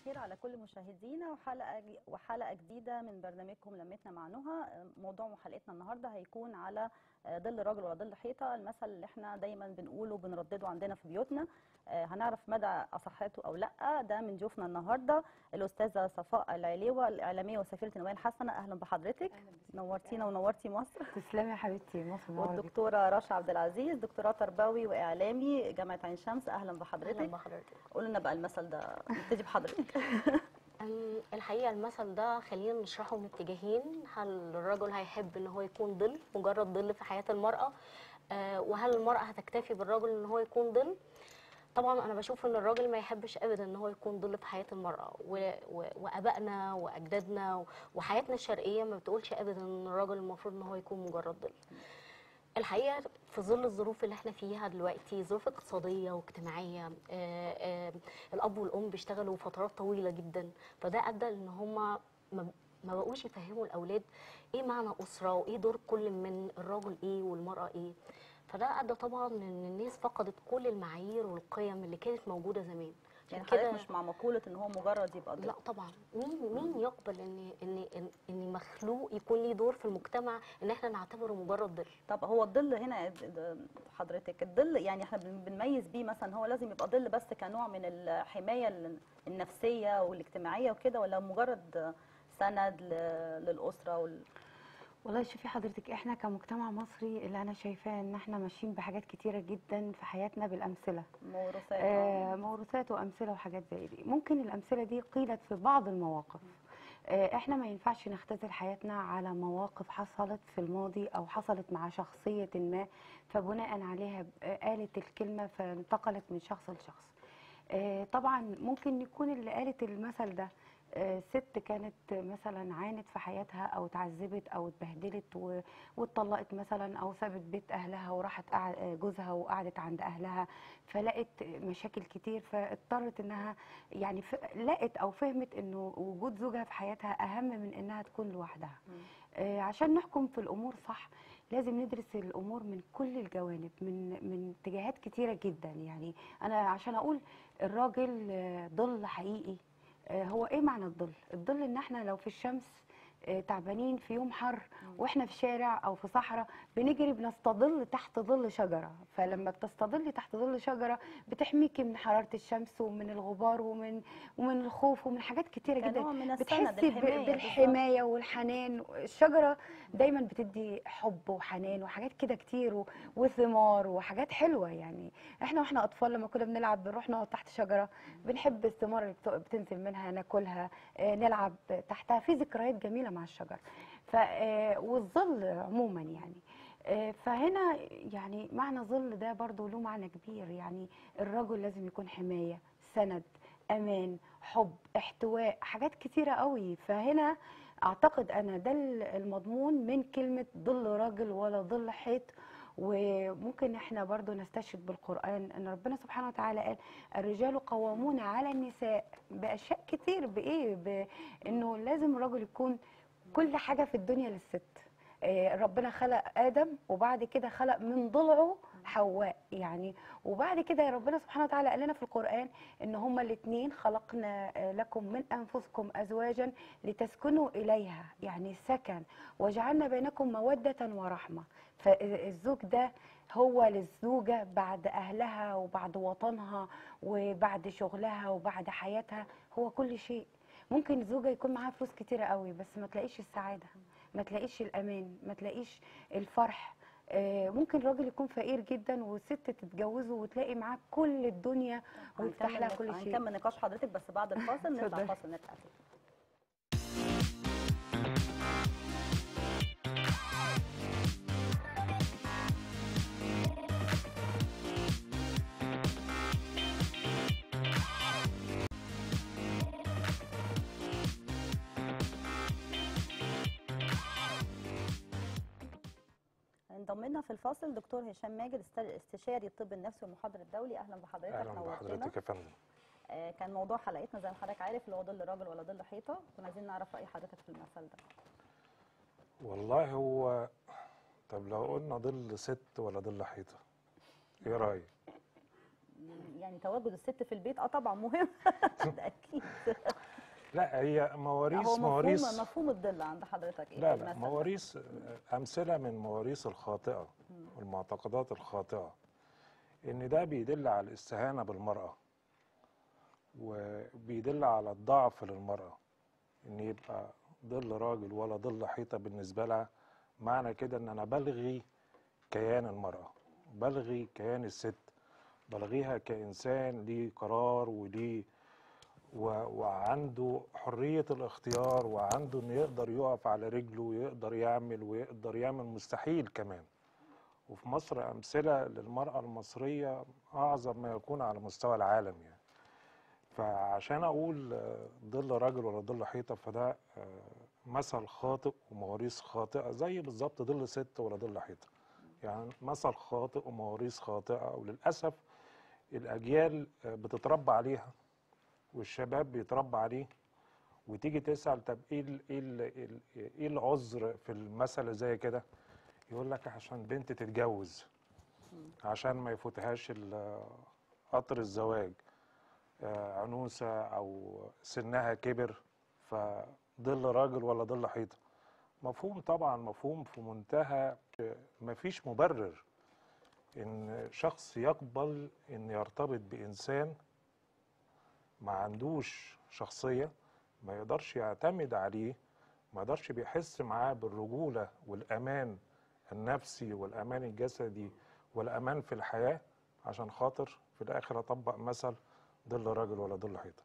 الخير على كل مشاهدينا وحلقه وحلقه جديده من برنامجكم لمتنا مع نهى موضوع حلقتنا النهارده هيكون على ظل راجل ولا ظل حيطه المثل اللي احنا دايما بنقوله وبنردده عندنا في بيوتنا هنعرف مدى اصحته او لا ده من ضيوفنا النهارده الاستاذه صفاء العليوه الاعلاميه وسفيره النوايا الحسنه اهلا بحضرتك نورتينا ونورتي مصر تسلمي يا حبيبتي مصر والدكتوره رشا عبد العزيز دكتوراه تربوي واعلامي جامعه عين شمس اهلا بحضرتك اهلا بحضرتك قولوا لنا بقى المثل ده نبتدي بحضرتك الحقيقه المثل ده خلينا نشرحه من اتجاهين هل الرجل هيحب ان هو يكون ظل مجرد ظل في حياه المراه آه وهل المراه هتكتفي بالرجل ان هو يكون ظل طبعا انا بشوف ان الراجل ما يحبش ابدا ان هو يكون ظل في حياه المراه و... و... وابائنا واجدادنا وحياتنا الشرقيه ما بتقولش ابدا ان الراجل المفروض ان هو يكون مجرد ظل الحقيقه في ظل الظروف اللي احنا فيها دلوقتي ظروف اقتصاديه واجتماعيه آآ آآ الاب والام بيشتغلوا فترات طويله جدا فده ادى ان هم ما بقوش يفهموا الاولاد ايه معنى اسره وايه دور كل من الراجل ايه والمراه ايه فده ادى طبعا ان الناس فقدت كل المعايير والقيم اللي كانت موجوده زمان يعني حضرتك مش مع مقوله ان هو مجرد يبقى ضل لا طبعا مين مين يقبل ان ان ان, إن مخلوق يكون ليه دور في المجتمع ان احنا نعتبره مجرد ظل طب هو الظل هنا حضرتك الظل يعني احنا بنميز بيه مثلا هو لازم يبقى ظل بس كنوع من الحمايه النفسيه والاجتماعيه وكده ولا مجرد سند للاسره وال... والله شوفي حضرتك احنا كمجتمع مصري اللي انا شايفاه ان احنا ماشيين بحاجات كتيره جدا في حياتنا بالامثله موروثات آه موروثات وامثله وحاجات زي دي ممكن الامثله دي قيلت في بعض المواقف آه احنا ما ينفعش نختزل حياتنا على مواقف حصلت في الماضي او حصلت مع شخصيه ما فبناء عليها قالت الكلمه فانتقلت من شخص لشخص آه طبعا ممكن يكون اللي قالت المثل ده ست كانت مثلا عانت في حياتها او اتعذبت او اتبهدلت واتطلقت مثلا او سابت بيت اهلها وراحت جوزها وقعدت عند اهلها فلقت مشاكل كتير فاضطرت انها يعني لقت او فهمت انه وجود زوجها في حياتها اهم من انها تكون لوحدها عشان نحكم في الامور صح لازم ندرس الامور من كل الجوانب من من اتجاهات كتيره جدا يعني انا عشان اقول الراجل ظل حقيقي هو ايه معنى الظل الظل ان احنا لو في الشمس تعبانين في يوم حر واحنا في شارع او في صحراء بنجري بنستظل تحت ظل شجره فلما بتستظل تحت ظل شجره بتحميكي من حراره الشمس ومن الغبار ومن ومن الخوف ومن حاجات كتيره جدا من بتحسي بالحمايه والحنان الشجره دايما بتدي حب وحنان وحاجات كده كتير وثمار وحاجات حلوه يعني احنا واحنا اطفال لما كنا بنلعب بنروح نقعد تحت شجره بنحب الثمار اللي بتنزل منها ناكلها نلعب تحتها في ذكريات جميله مع الشجر ف والظل عموما يعني فهنا يعني معنى ظل ده برضو له معنى كبير يعني الرجل لازم يكون حمايه سند امان حب احتواء حاجات كتيره قوي فهنا اعتقد انا ده المضمون من كلمه ظل راجل ولا ظل حيط وممكن احنا برضو نستشهد بالقرآن ان ربنا سبحانه وتعالى قال الرجال قوامون على النساء باشياء كتير بايه بانه لازم الرجل يكون كل حاجه في الدنيا للست ربنا خلق ادم وبعد كده خلق من ضلعه حواء يعني وبعد كده ربنا سبحانه وتعالى قال لنا في القران ان هما الاثنين خلقنا لكم من انفسكم ازواجا لتسكنوا اليها يعني سكن وجعلنا بينكم موده ورحمه فالزوج ده هو للزوجة بعد أهلها وبعد وطنها وبعد شغلها وبعد حياتها هو كل شيء ممكن الزوجة يكون معاها فلوس كتيرة قوي بس ما تلاقيش السعادة ما تلاقيش الأمان ما تلاقيش الفرح ممكن الراجل يكون فقير جدا والست تتجوزه وتلاقي معاه كل الدنيا ويفتح لها كل شيء هنكمل نقاش حضرتك بس بعد الفاصل نطلع فاصل نرجع انضم لنا في الفاصل دكتور هشام ماجد استشاري الطب النفسي والمحاضر الدولي اهلا بحضرتك اهلا بحضرتك يا فندم آه كان موضوع حلقتنا زي ما حضرتك عارف اللي هو ظل راجل ولا ظل حيطه كنا عايزين نعرف راي حضرتك في المثل ده والله هو طب لو قلنا ظل ست ولا ظل حيطه ايه رايك يعني تواجد الست في البيت اه طبعا مهم ده اكيد لا هي هو مواريث مفهوم مواريث مفهوم الظل عند حضرتك ايه لا في لا المثل؟ مواريث أمثلة من مواريث الخاطئة والمعتقدات الخاطئة إن ده بيدل على الاستهانة بالمرأة وبيدل على الضعف للمرأة إن يبقى ظل راجل ولا ظل حيطة بالنسبة لها معنى كده إن أنا بلغي كيان المرأة بلغي كيان الست بلغيها كإنسان ليه قرار وليه و... وعنده حرية الاختيار وعنده انه يقدر يقف على رجله ويقدر يعمل ويقدر يعمل مستحيل كمان وفي مصر أمثلة للمرأة المصرية أعظم ما يكون على مستوى العالم يعني فعشان أقول آه، ظل راجل ولا ظل حيطة فده آه، مثل خاطئ ومواريث خاطئة زي بالظبط ظل ست ولا ظل حيطة يعني مثل خاطئ ومواريث خاطئة وللأسف الأجيال آه، بتتربى عليها والشباب بيتربى عليه وتيجي تسأل طب ايه ال ايه ال ايه العذر في المسألة زي كده يقول لك عشان بنت تتجوز عشان ما يفوتهاش ال- قطر الزواج آه، عنوسة او سنها كبر فظل راجل ولا ظل حيطة مفهوم طبعا مفهوم في منتهى مفيش مبرر ان شخص يقبل ان يرتبط بانسان ما عندوش شخصية ما يقدرش يعتمد عليه ما يقدرش بيحس معاه بالرجولة والأمان النفسي والأمان الجسدي والأمان في الحياة عشان خاطر في الآخر أطبق مثل ظل راجل ولا ظل حيطة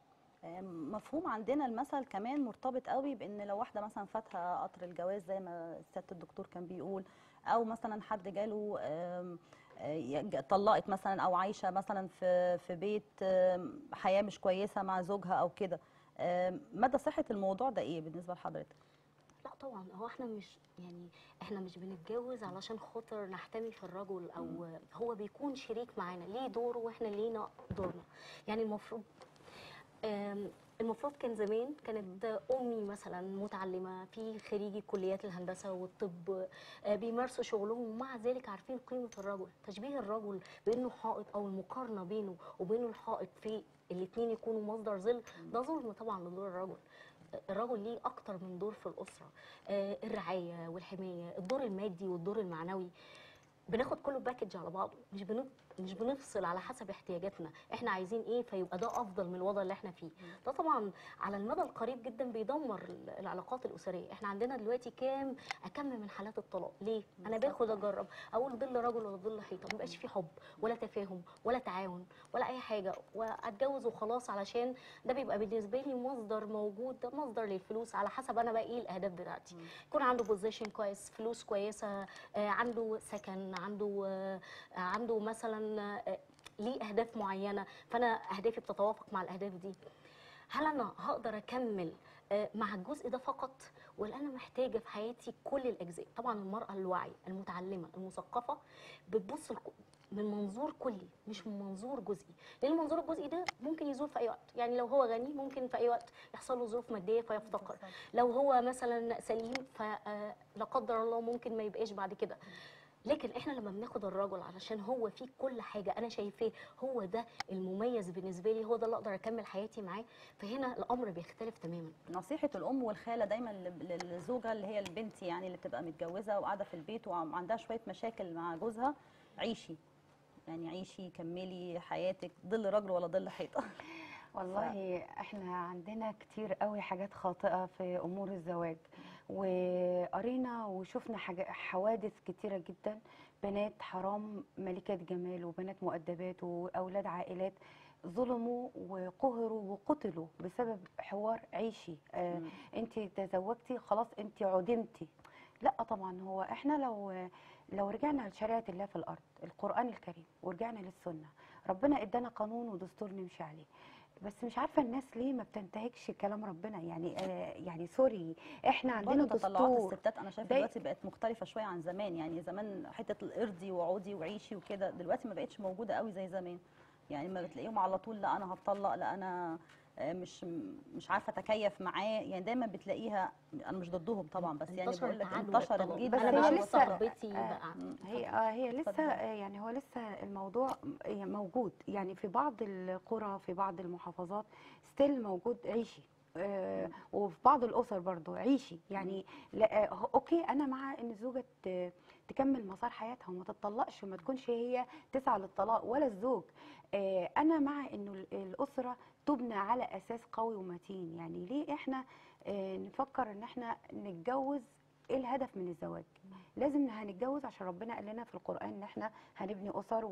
آم، مفهوم عندنا المثل كمان مرتبط قوي بان لو واحده مثلا فاتها قطر الجواز زي ما سياده الدكتور كان بيقول او مثلا حد جاله آم، آه، يج- طلقت مثلا او عايشه مثلا في في بيت آم، حياه مش كويسه مع زوجها او كده آم، مدى صحه الموضوع ده ايه بالنسبه لحضرتك لا طبعا هو احنا مش يعني احنا مش بنتجوز علشان خاطر نحتمي في الرجل او هو بيكون شريك معانا ليه دوره واحنا لينا دورنا يعني المفروض آم، المفروض كان زمان كانت امي مثلا متعلمه في خريجي كليات الهندسه والطب آه، بيمارسوا شغلهم ومع ذلك عارفين قيمه الرجل تشبيه الرجل بانه حائط او المقارنه بينه وبينه الحائط في الاثنين يكونوا مصدر ظل ده ظلم طبعا لدور الرجل الرجل ليه اكتر من دور في الاسره آه، الرعايه والحمايه الدور المادي والدور المعنوي بناخد كله باكج على بعضه مش بن... مش بنفصل على حسب احتياجاتنا احنا عايزين ايه فيبقى ده افضل من الوضع اللي احنا فيه ده طبعا على المدى القريب جدا بيدمر ال- العلاقات الاسريه احنا عندنا دلوقتي كام اكم من حالات الطلاق ليه انا باخد اجرب اقول ظل رجل ولا ظل حيطه ما بقاش في حب ولا تفاهم ولا تعاون ولا اي حاجه واتجوز وخلاص علشان ده بيبقى بالنسبه لي مصدر موجود ده مصدر للفلوس على حسب انا بقى ايه الاهداف بتاعتي يكون عنده بوزيشن كويس فلوس كويسه آه، عنده سكن عنده آه، عنده مثلا آه، ليه اهداف معينه فانا اهدافي بتتوافق مع الاهداف دي هل انا هقدر اكمل آه، مع الجزء ده فقط ولا انا محتاجه في حياتي كل الاجزاء طبعا المراه الواعيه المتعلمه المثقفه بتبص لك- من منظور كلي مش من منظور جزئي لان المنظور الجزئي ده ممكن يزول في اي وقت يعني لو هو غني ممكن في اي وقت يحصل له ظروف ماديه فيفتقر لو هو مثلا سليم فلا قدر الله ممكن ما يبقاش بعد كده لكن احنا لما بناخد الرجل علشان هو فيه كل حاجه انا شايفاه هو ده المميز بالنسبه لي هو ده اللي اقدر اكمل حياتي معاه فهنا الامر بيختلف تماما نصيحه الام والخاله دايما لل- للزوجه اللي هي البنت يعني اللي بتبقى متجوزه وقاعده في البيت وعندها شويه مشاكل مع جوزها عيشي يعني عيشي كملي حياتك ظل راجل ولا ظل حيطه والله احنا عندنا كتير قوي حاجات خاطئة في امور الزواج وقرينا وشفنا حاجة حوادث كتيرة جدا بنات حرام ملكات جمال وبنات مؤدبات واولاد عائلات ظلموا وقهروا وقتلوا بسبب حوار عيشي آه مم. انت تزوجتي خلاص انت عدمتي لا طبعا هو احنا لو لو رجعنا لشريعه الله في الارض القران الكريم ورجعنا للسنه ربنا ادانا قانون ودستور نمشي عليه بس مش عارفه الناس ليه ما بتنتهكش كلام ربنا يعني آه يعني سوري احنا عندنا برضه تطلعات دستور الستات انا شايفه ده- دلوقتي بقت مختلفه شويه عن زمان يعني زمان حته الارضي وعودي وعيشي وكده دلوقتي ما بقتش موجوده قوي زي زمان يعني ما بتلاقيهم على طول لا انا هتطلق لا انا آه، مش مش عارفه اتكيف معاه يعني دايما بتلاقيها انا مش ضدهم طبعا بس يعني انتشر بقول لك التعدد انتشرت الطلاق. جدا انا بس هي مش لسه- صاحبتي آه، بقى هي اه هي لسه اتفضلي. آه، يعني هو لسه الموضوع م- موجود يعني في بعض القرى في بعض المحافظات ستيل موجود عيشي آه وفي بعض الاسر برضو عيشي يعني لا آه هو- اوكي انا مع ان الزوجه ت- تكمل مسار حياتها وما تتطلقش وما تكونش هي تسعى للطلاق ولا الزوج آه انا مع انه ال- الاسره تبنى على اساس قوي ومتين يعني ليه احنا آه نفكر ان احنا نتجوز ايه الهدف من الزواج لازم هنتجوز عشان ربنا قال لنا في القرآن ان احنا هنبني أسر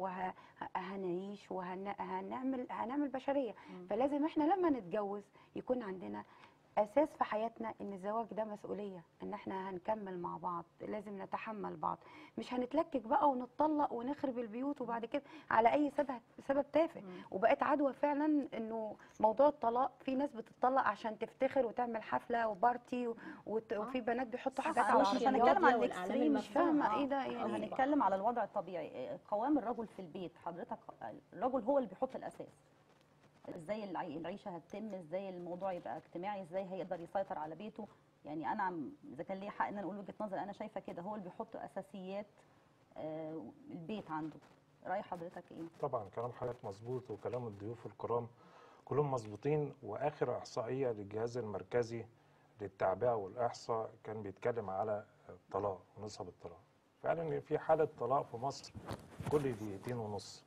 وهنعيش وهنعمل هنعمل بشرية فلازم احنا لما نتجوز يكون عندنا أساس في حياتنا ان الزواج ده مسؤولية ان احنا هنكمل مع بعض لازم نتحمل بعض مش هنتلكك بقى ونتطلق ونخرب البيوت وبعد كده على أي سبب سبب تافه وبقت عدوى فعلا انه موضوع الطلاق في ناس بتطلق عشان تفتخر وتعمل حفلة وبارتي و- وت- وفي بنات بيحطوا صح، حاجات أنا على مش العربيات. هنتكلم عن والإعلام الاكستريم مش المفتوح. فاهمة آه. إيه ده آه، يعني. هنتكلم على الوضع الطبيعي آه، قوام الرجل في البيت حضرتك الرجل هو اللي بيحط الاساس ازاي العي- العيشه هتتم ازاي الموضوع يبقى اجتماعي ازاي هيقدر يسيطر على بيته يعني انا عم- اذا كان ليا حق ان انا اقول وجهه نظر انا شايفه كده هو اللي بيحط اساسيات آه، البيت عنده راي حضرتك ايه طبعا كلام حضرتك مظبوط وكلام الضيوف الكرام كلهم مظبوطين واخر احصائيه للجهاز المركزي للتعبئه والاحصاء كان بيتكلم على الطلاق ونسب الطلاق فعلا في حاله طلاق في مصر كل دقيقتين ونص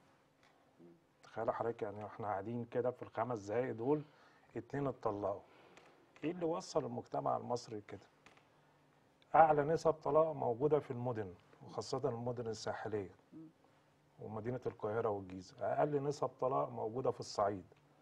تخيل حضرتك يعني احنا قاعدين كده في الخمس دقايق دول اتنين اتطلقوا ايه اللي وصل المجتمع المصري كده اعلى نسب طلاق موجوده في المدن وخاصه المدن الساحليه ومدينة القاهرة والجيزة أقل نسب طلاق موجودة في الصعيد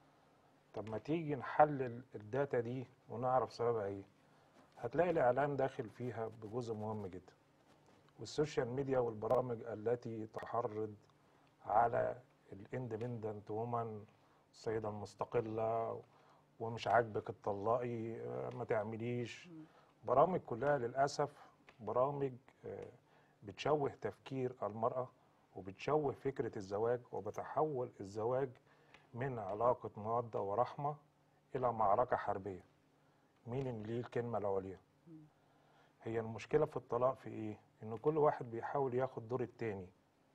طب ما تيجي نحلل الداتا دي ونعرف سببها ايه هتلاقي الإعلام داخل فيها بجزء مهم جدا والسوشيال ميديا والبرامج التي تحرض على الاندبندنت وومن السيدة المستقلة ومش عاجبك اتطلقي آه، ما تعمليش برامج كلها للأسف برامج آه، بتشوه تفكير المرأة وبتشوه فكرة الزواج وبتحول الزواج من علاقة مودة ورحمة إلى معركة حربية مين اللي ليه الكلمة العليا هي المشكلة في الطلاق في إيه؟ إن كل واحد بيحاول ياخد دور التاني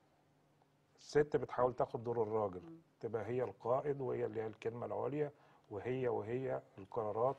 الست بتحاول تاخد دور الراجل تبقى هي القائد وهي اللي هي الكلمة العليا وهي وهي القرارات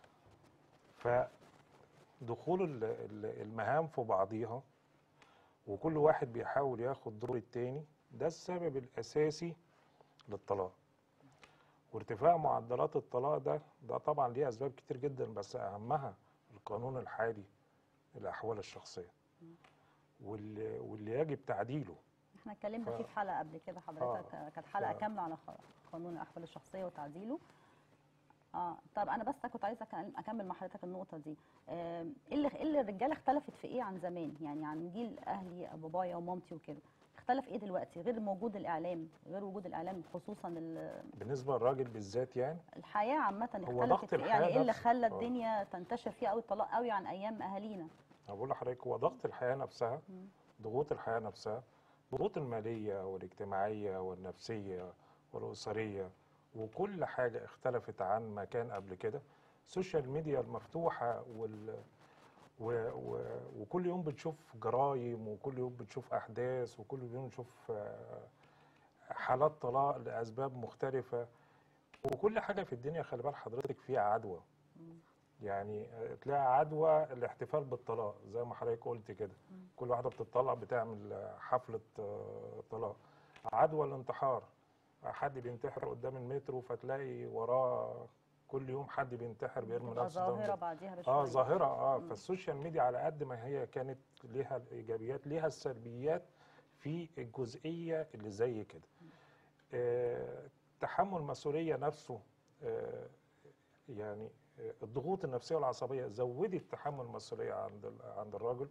فدخول ال- ال- المهام في بعضيها وكل واحد بيحاول ياخد دور التاني ده السبب الأساسي للطلاق وارتفاع معدلات الطلاق ده ده طبعا ليه أسباب كتير جدا بس أهمها القانون الحالي للأحوال الشخصية واللي, واللي يجب تعديله احنا اتكلمنا ف- فيه في حلقه قبل كده حضرتك آه. كانت حلقه ف- كامله على خ- قانون الاحوال الشخصيه وتعديله اه طب انا بس كنت عايزه أكل- اكمل مع حضرتك النقطه دي آم، ايه اللي إيه اللي الرجاله اختلفت في ايه عن زمان يعني عن جيل اهلي بابايا ومامتي وكده اختلف ايه دلوقتي غير وجود الاعلام غير وجود الاعلام خصوصا ال- بالنسبة للراجل بالذات يعني الحياه عامه هو ضغط اختلفت في إيه؟ يعني الحياة ايه اللي نفسه. خلى آه. الدنيا تنتشر فيها قوي الطلاق قوي عن ايام اهالينا أنا بقول لحضرتك هو ضغط الحياة نفسها ضغوط الحياة نفسها ضغوط المالية والاجتماعية والنفسية والأسرية وكل حاجة اختلفت عن ما كان قبل كده السوشيال ميديا المفتوحة وال و... و... وكل يوم بتشوف جرائم وكل يوم بتشوف أحداث وكل يوم بتشوف آه، حالات طلاق لأسباب مختلفة وكل حاجة في الدنيا خلي بال حضرتك فيها عدوى يعني آه، تلاقي عدوى الاحتفال بالطلاق زي ما حضرتك قلت كده كل واحدة بتطلق بتعمل آه، حفلة آه، طلاق عدوى الانتحار حد بينتحر قدام المترو فتلاقي وراه كل يوم حد بينتحر بيرمي تبقى نفسه قدام ظاهره المترو. بعديها بشويه اه ظاهرة اه فالسوشيال ميديا على قد ما هي كانت ليها الايجابيات ليها السلبيات في الجزئية اللي زي كده آه تحمل مسؤولية نفسه آه يعني آه، الضغوط النفسية والعصبية زودت تحمل المسؤولية عند ال- عند الرجل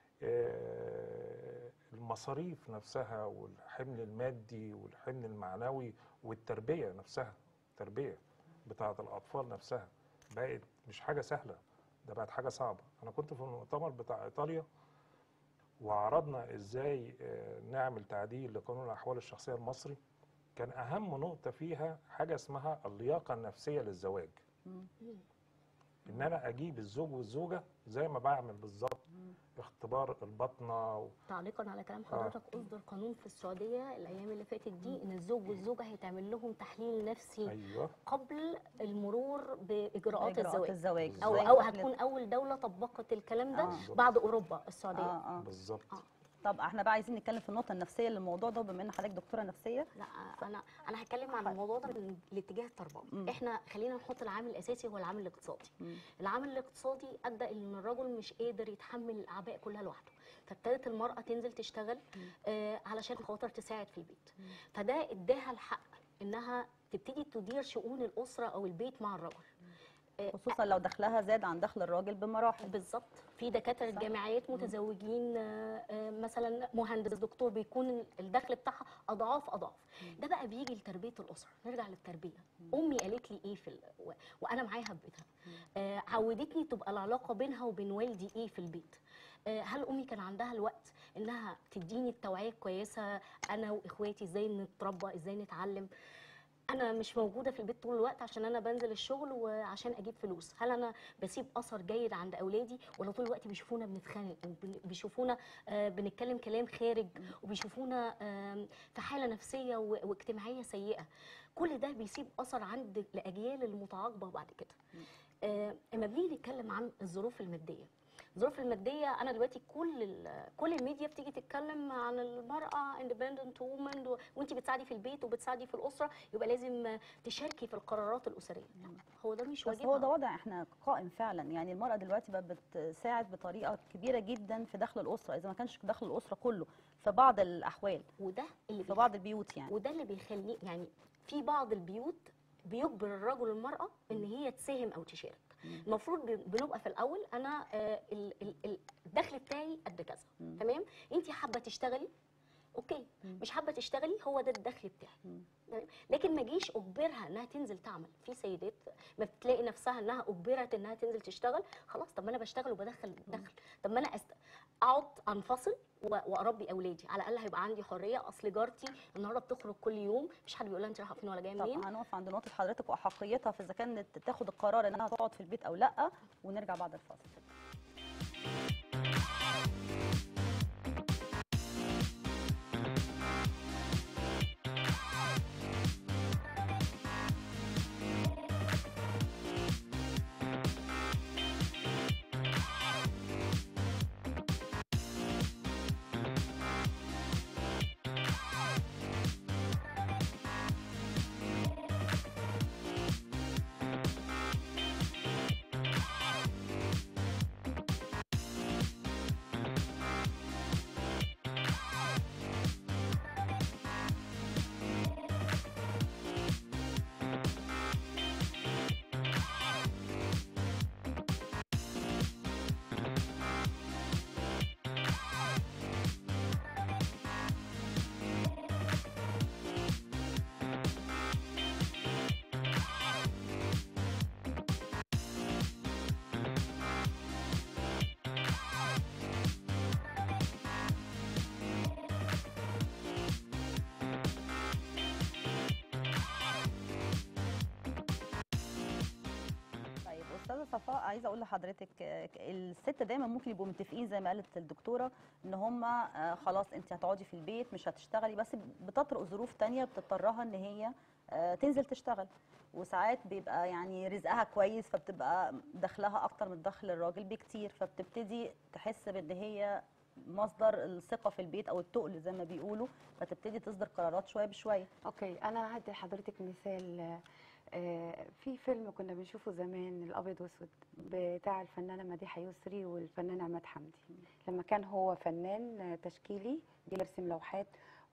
آه، المصاريف نفسها والحمل المادي والحمل المعنوي والتربية نفسها التربية بتاعة الأطفال نفسها بقت مش حاجة سهلة ده بقت حاجة صعبة أنا كنت في المؤتمر بتاع إيطاليا وعرضنا إزاي آه، نعمل تعديل لقانون الأحوال الشخصية المصري كان اهم نقطه فيها حاجه اسمها اللياقه النفسيه للزواج ان انا اجيب الزوج والزوجه زي ما بعمل بالظبط اختبار البطنه و... تعليقا على كلام حضرتك اصدر قانون في السعوديه الايام اللي فاتت دي ان الزوج والزوجه هيتعمل لهم تحليل نفسي ايوه قبل المرور باجراءات إجراءات الزواج الزواج او زي او دخل- هتكون اول دوله طبقت الكلام ده آه. بعد اوروبا السعوديه اه اه بالظبط آه. طب احنا بقى عايزين نتكلم في النقطه النفسيه للموضوع ده بما ان حضرتك دكتوره نفسيه لا انا انا هتكلم عن الموضوع ده من الاتجاه التربوي احنا خلينا نحط العامل الاساسي هو العامل الاقتصادي العامل الاقتصادي ادى ان الرجل مش قادر يتحمل الاعباء كلها لوحده فابتدت المراه تنزل تشتغل آه علشان خاطر تساعد في البيت فده اداها الحق انها تبتدي تدير شؤون الاسره او البيت مع الرجل آه، خصوصا لو دخلها زاد عن دخل الراجل بمراحل بالظبط في دكاتره جامعات متزوجين آه، آه، مثلا مهندس دكتور بيكون الدخل بتاعها اضعاف اضعاف ده بقى بيجي لتربيه الاسره نرجع للتربيه امي قالت لي ايه في ال... و... وانا معاها في بيتها آه، عودتني تبقى العلاقه بينها وبين والدي ايه في البيت آه، هل امي كان عندها الوقت انها تديني التوعيه الكويسه انا واخواتي ازاي نتربى ازاي نتعلم انا مش موجوده في البيت طول الوقت عشان انا بنزل الشغل وعشان اجيب فلوس هل انا بسيب اثر جيد عند اولادي ولا طول الوقت بيشوفونا بنتخانق وبيشوفونا آه، بنتكلم كلام خارج وبيشوفونا آم، في حاله نفسيه و- واجتماعيه سيئه كل ده بيسيب اثر عند الاجيال المتعاقبه بعد كده آه، اما بنيجي نتكلم عن الظروف الماديه الظروف الماديه انا دلوقتي كل ال- كل الميديا بتيجي تتكلم عن المراه اندبندنت وومن وانت بتساعدي في البيت وبتساعدي في الاسره يبقى لازم تشاركي في القرارات الاسريه لا هو ده مش بس واجبها هو ده وضع احنا قائم فعلا يعني المرأة دلوقتي بقت بتساعد بطريقة كبيرة جدا في دخل الأسرة إذا ما كانش دخل الأسرة كله في بعض الأحوال وده اللي في بعض البيوت يعني وده اللي بيخليه يعني في بعض البيوت بيجبر الرجل والمرأة ان هي تساهم او تشارك المفروض بن- بنبقى في الاول انا آه، ال- ال- ال- الدخل بتاعي قد كذا تمام انت حابه تشتغلي اوكي مش حابه تشتغلي هو ده الدخل بتاعي تمام؟ لكن ما اجيش اجبرها انها تنزل تعمل في سيدات ما بتلاقي نفسها انها اجبرت انها تنزل تشتغل خلاص طب ما انا بشتغل وبدخل دخل طب ما انا أست... اقعد انفصل و- واربي اولادي على الاقل هيبقى عندي حريه اصل جارتي النهارده بتخرج كل يوم مش حد بيقول لها انت رايحه فين ولا جايه منين طب هنقف عند نقطة حضرتك وأحقيتها في إذا كانت تاخد القرار إنها تقعد في البيت أو لأ ونرجع بعد الفاصل طيب استاذه صفاء عايزه اقول لحضرتك آه، الست دايما ممكن يبقوا متفقين زي ما قالت الدكتوره ان هم آه، خلاص انت هتقعدي في البيت مش هتشتغلي بس بتطرق ظروف تانية بتضطرها ان هي آه، تنزل تشتغل وساعات بيبقى يعني رزقها كويس فبتبقى دخلها اكتر من دخل الراجل بكتير فبتبتدي تحس بان هي مصدر الثقه في البيت او التقل زي ما بيقولوا فتبتدي تصدر قرارات شويه بشويه اوكي انا هدي لحضرتك مثال آه، آه، في فيلم كنا بنشوفه زمان الابيض واسود بتاع الفنانه مديحه يسري والفنان عماد حمدي لما كان هو فنان آه، تشكيلي بيرسم لوحات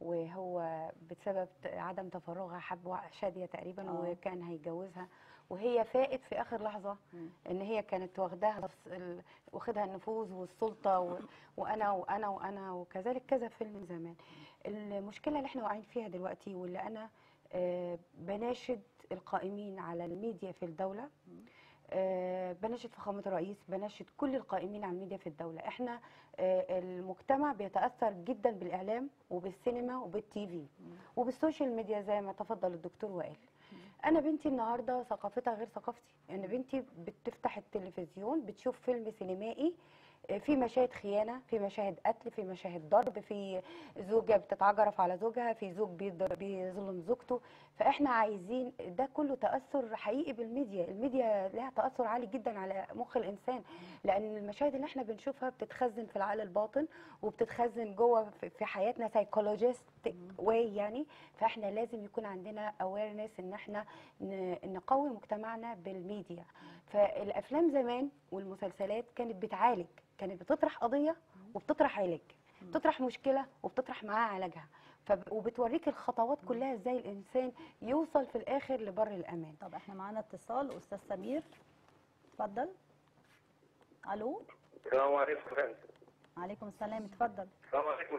وهو بسبب ت- عدم تفرغها حب وا- شاديه تقريبا آه. وكان هيتجوزها وهي فاقت في اخر لحظه مم. ان هي كانت واخداها الس- ال- واخدها النفوذ والسلطه و... وانا وانا وانا وكذلك كذا فيلم زمان المشكله اللي احنا واقعين فيها دلوقتي واللي انا آه، بناشد القائمين على الميديا في الدوله آه، بناشد فخامة الرئيس بناشد كل القائمين على الميديا في الدولة احنا آه، المجتمع بيتأثر جدا بالإعلام وبالسينما وبالتي في وبالسوشيال ميديا زي ما تفضل الدكتور وقال انا بنتي النهارده ثقافتها غير ثقافتي انا بنتي بتفتح التلفزيون بتشوف فيلم سينمائي آه، في مشاهد خيانه في مشاهد قتل في مشاهد ضرب في زوجه بتتعجرف على زوجها في زوج بيضر- بيظلم زوجته فاحنا عايزين ده كله تاثر حقيقي بالميديا الميديا لها تاثر عالي جدا على مخ الانسان لان المشاهد اللي احنا بنشوفها بتتخزن في العقل الباطن وبتتخزن جوه في- في حياتنا سايكولوجيستيك واي يعني فاحنا لازم يكون عندنا اويرنس ان احنا ن- نقوي مجتمعنا بالميديا فالافلام زمان والمسلسلات كانت بتعالج كانت بتطرح قضيه وبتطرح علاج بتطرح مشكله وبتطرح معاها علاجها فب... وبتوريك الخطوات كلها ازاي الانسان يوصل في الاخر لبر الامان طب احنا معانا اتصال استاذ سمير اتفضل الو السلام عليكم يا فندم عليكم السلام اتفضل السلام عليكم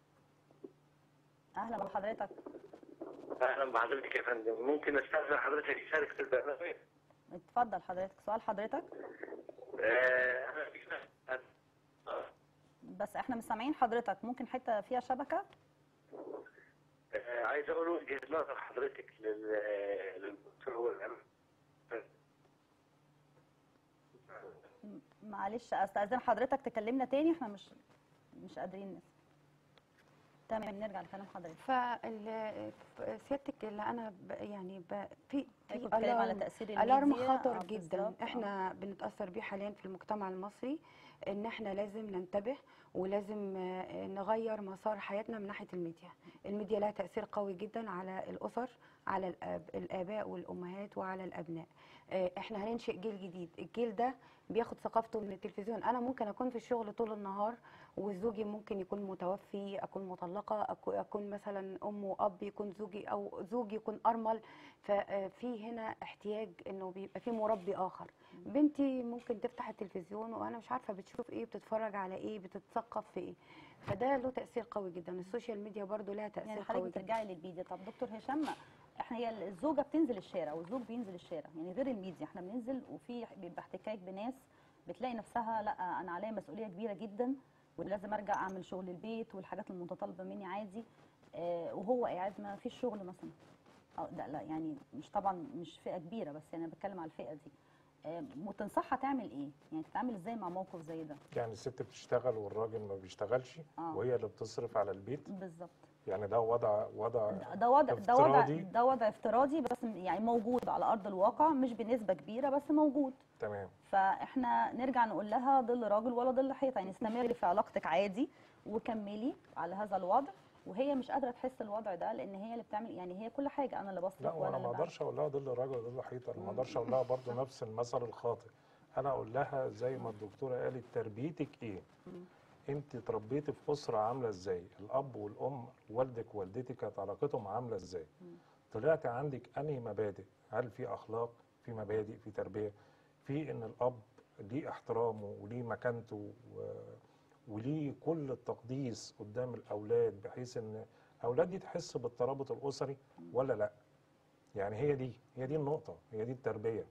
اهلا بحضرتك اهلا بحضرتك يا فندم ممكن استاذن حضرتك تشارك في البرنامج اتفضل حضرتك سؤال حضرتك آه، انا بيسأل- بس احنا مش سامعين حضرتك ممكن حته فيها شبكه آه، عايز اقول وجهه نظر حضرتك لل- للدكتور والأمن. معلش استاذن حضرتك تكلمنا تاني احنا مش مش قادرين نسمع تمام نرجع لكلام حضرتك فسيادتك اللي انا ب... يعني ب... في كنت في بتكلم على ألارم- تاثير الارم الميديا خطر آه، جدا بالظبط، آه. احنا بنتاثر بيه حاليا في المجتمع المصري ان احنا لازم ننتبه ولازم آه، نغير مسار حياتنا من ناحيه الميديا الميديا لها تاثير قوي جدا على الاسر على الأب الاباء والامهات وعلى الابناء آه، احنا هننشئ جيل جديد الجيل ده بياخد ثقافته من التلفزيون انا ممكن اكون في الشغل طول النهار وزوجي ممكن يكون متوفي اكون مطلقه أكو- اكون مثلا ام واب يكون زوجي او زوجي يكون ارمل ففي هنا احتياج انه بيبقى في مربي اخر بنتي ممكن تفتح التلفزيون وانا مش عارفه بتشوف ايه بتتفرج على ايه بتتثقف في ايه فده له تاثير قوي جدا السوشيال ميديا برضو لها تاثير يعني قوي حضرتك جدا بترجعي للميديا طب دكتور هشام احنا هي الزوجه بتنزل الشارع والزوج بينزل الشارع يعني غير الميديا احنا بننزل وفي بيبقى احتكاك بناس بتلاقي نفسها لا انا عليا مسؤوليه كبيره جدا ولازم ارجع اعمل شغل البيت والحاجات المتطلبه مني عادي آه وهو قاعد ما فيش شغل مثلا أو لا لا يعني مش طبعا مش فئه كبيره بس انا بتكلم على الفئه دي آه تنصحها تعمل ايه يعني تتعامل ازاي مع موقف زي ده يعني الست بتشتغل والراجل ما بيشتغلش آه. وهي اللي بتصرف على البيت بالظبط يعني ده وضع وضع ده وضع ده وضع افتراضي. ده وضع افتراضي بس يعني موجود على ارض الواقع مش بنسبه كبيره بس موجود تمام فاحنا نرجع نقول لها ظل راجل ولا ظل حيطه يعني استمري في علاقتك عادي وكملي على هذا الوضع وهي مش قادره تحس الوضع ده لان هي اللي بتعمل يعني هي كل حاجه انا اللي بصرف لا وانا وانا اللي ما بعمل. اقدرش اقول لها ظل راجل وظل حيطه انا ما اقدرش اقول لها برضه نفس المثل الخاطئ انا اقول لها زي ما الدكتوره قالت تربيتك ايه انت اتربيتي في اسره عامله ازاي الاب والام والدك ووالدتك كانت علاقتهم عامله ازاي طلعت عندك انهي مبادئ هل في اخلاق في مبادئ في تربيه في ان الاب ليه احترامه وليه مكانته و... وليه كل التقديس قدام الاولاد بحيث ان الاولاد دي تحس بالترابط الاسري ولا لا يعني هي دي هي دي النقطه هي دي التربيه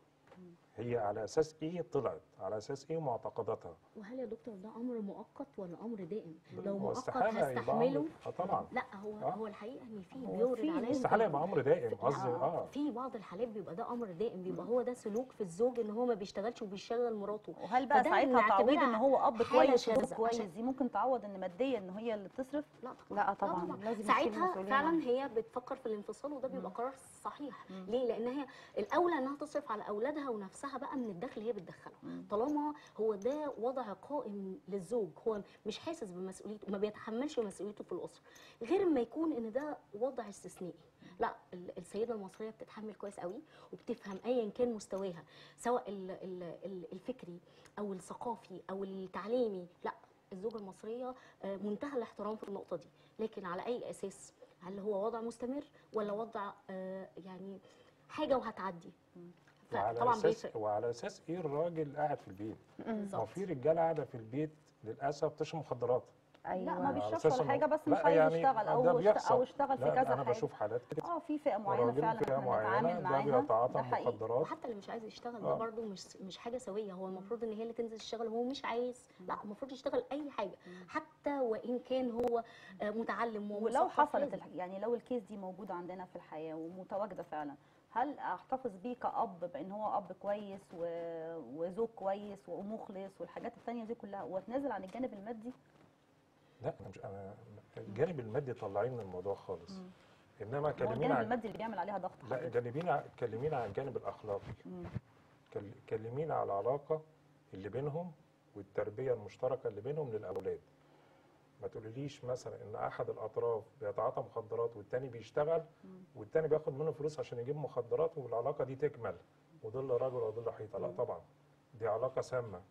هي على اساس ايه طلعت على اساس ايه معتقداتها وهل يا دكتور ده امر مؤقت ولا امر دائم لو هو مؤقت استحاله يبقى هستحمله امر اه طبعا لا هو آه. هو الحقيقه ان في هو بيورد في عليه استحاله يبقى امر دائم قصدي لا، اه في بعض الحالات بيبقى ده امر دائم بيبقى هو ده سلوك في الزوج ان هو ما بيشتغلش وبيشغل مراته وهل بقى فده ساعتها تعويض نعتبرها ان هو اب حالة كويس شاذة وزوج كويس عشان- دي ممكن تعوض ان ماديا ان هي اللي بتصرف لا لا طبعا لازم يشيل ساعتها مسؤولية فعلا عنه. هي بتفكر في الانفصال وده بيبقى قرار صحيح ليه لان هي الاولى انها تصرف على اولادها ونفسها بقى من الدخل اللي هي بتدخله طالما هو ده وضع قائم للزوج هو مش حاسس بمسؤوليته ما بيتحملش مسؤوليته في الاسره غير ما يكون ان ده وضع استثنائي لا ال- السيده المصريه بتتحمل كويس قوي وبتفهم ايا كان مستواها سواء ال- ال- ال- الفكري او الثقافي او التعليمي لا الزوجه المصريه آه، منتهى الاحترام في النقطه دي لكن على اي اساس هل هو وضع مستمر ولا وضع آه، يعني حاجه وهتعدي وعلى فطبعا اساس بيفرق وعلى اساس ايه الراجل قاعد في البيت ما هو بالظبط في رجاله قاعده في البيت للاسف بتشرب مخدرات ايوه لا ما على بيشربش أساس ولا إنه- حاجه بس مش لا عايز يعني يشتغل ده او اشت- بيحصل. او اشتغل في لا، كذا انا حاجه بشوف حالات كده اه في فئه معينه وراجل فعلا فئه احنا معينه بنتعامل ده معاها بيتعاطى ده حقيقي مخدرات وحتى اللي مش عايز يشتغل ده آه. برضه مش مش حاجه سويه هو المفروض ان هي اللي تنزل تشتغل وهو مش عايز لا المفروض يشتغل اي حاجه حتى وان كان هو آه، متعلم ولو ومثقف حصلت لازم. الح... يعني لو الكيس دي موجوده عندنا في الحياه ومتواجده فعلا هل احتفظ بيه كأب بان هو اب كويس و... وزوج كويس ومخلص والحاجات التانية دي كلها واتنازل عن الجانب المادي لا انا مش انا الجانب المادي طلعيه من الموضوع خالص انما هو كلمينا الجانب عن المادي اللي بيعمل عليها ضغط لا حضرتك. كلمينا كلمينا عن الجانب الاخلاقي مم. كل- كلمينا على العلاقه اللي بينهم والتربيه المشتركه اللي بينهم للاولاد ما تقوليليش مثلا ان احد الاطراف بيتعاطى مخدرات والتاني بيشتغل والتاني بياخد منه فلوس عشان يجيب مخدرات والعلاقه دي تكمل وظل رجل وظل حيطه لا طبعا دي علاقه سامه